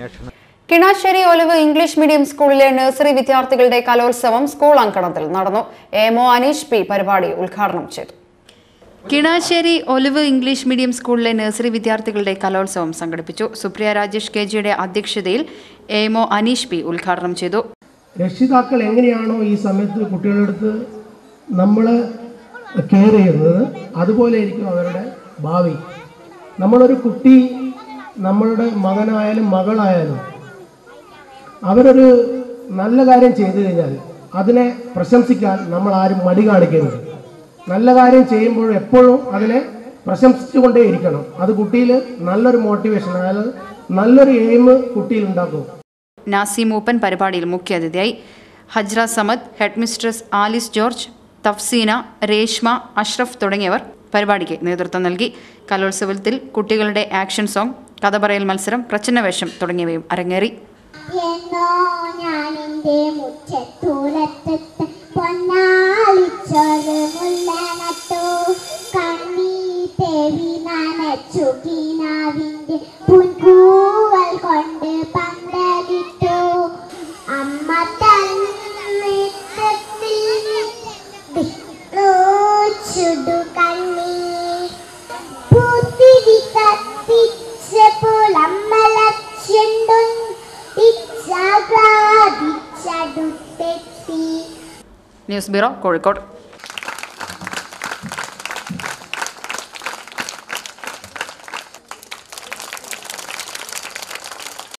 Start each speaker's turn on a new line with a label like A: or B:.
A: അന്വേഷണം
B: Kinassery Olive English medium സ്കൂളിലെ nursery വിദ്യാർത്ഥികളുടെ കലോത്സവം സ്കൂൾ അങ്കണത്തിൽ നടന്നു എമോ അനീഷ് പി പരിപാടി ഉദ്ഘാടനം ചെയ്തു കിണാശ്ശേരി ഒലിവ് ഇംഗ്ലീഷ് മീഡിയം സ്കൂളിലെ നഴ്സറി വിദ്യാർത്ഥികളുടെ കലോത്സവം സംഘടിപ്പിച്ചു സുപ്രിയ രാജേഷ് കെ ജിയുടെ അധ്യക്ഷതയിൽ എമോ അനീഷ് പി ഉദ്ഘാടനം ചെയ്തു
C: രക്ഷിതാക്കൾ എങ്ങനെയാണോ ഈ സമയത്ത് കുട്ടികളുടെ അടുത്ത് നമ്മൾ കെയർ ചെയ്യുന്നത് അതുപോലെ ആയിരിക്കും അവരുടെ ഭാവി നമ്മളൊരു കുട്ടി നമ്മളുടെ മകനായാലും മകളായാലും അവരൊരു നല്ല കാര്യം ചെയ്തു കഴിഞ്ഞാൽ അതിനെ പ്രശംസിക്കാൻ നമ്മൾ ആരും മടി കാണിക്കരുത് നല്ല കാര്യം ചെയ്യുമ്പോൾ എപ്പോഴും അതിനെ പ്രശംസിച്ചുകൊണ്ടേയിരിക്കണം അത് കുട്ടിയിൽ നല്ലൊരു മോട്ടിവേഷൻ അതായത് നല്ലൊരു എയിം കുട്ടിയിൽ ഉണ്ടാക്കും
B: നാസി മൂപ്പൻ പരിപാടിയിൽ മുഖ്യാതിഥിയായി Hajra Samad head mistress Alice George Thafseena Reshma Ashraf തുടങ്ങിയവർ പരിപാടിക്ക് നേതൃത്വം നൽകി കലോത്സവത്തിൽ കുട്ടികളുടെ ആക്ഷൻ സോങ് കഥ പറയൽ മത്സരം പ്രച്ഛന്നവേഷം തുടങ്ങിയവയും അരങ്ങേറി
D: എന്നോ ഞാനെന്റെ മുറ്റത്തൂലത്തത്ത് പൊന്നാളിച്ചൊരു മുല്ല നട്ടു കണ്ണീ തേവി നനച്ചു കീനാവിന്റെ പുൻകൂവൽ കൊണ്ട് പന്തലിട്ടു അമ്മ തന്നിട്ടത്തിൽ ചുടു കണ്ണീ പൂത്തിരി കത്തിച്ചപ്പോൾ അമ്മ ലക്ഷ്യണ്ടും ഇച്ഛാഗ്രാതിച്ചടുത്തെത്തി
B: ന്യൂസ് ബ്യൂറോ കോഴിക്കോട്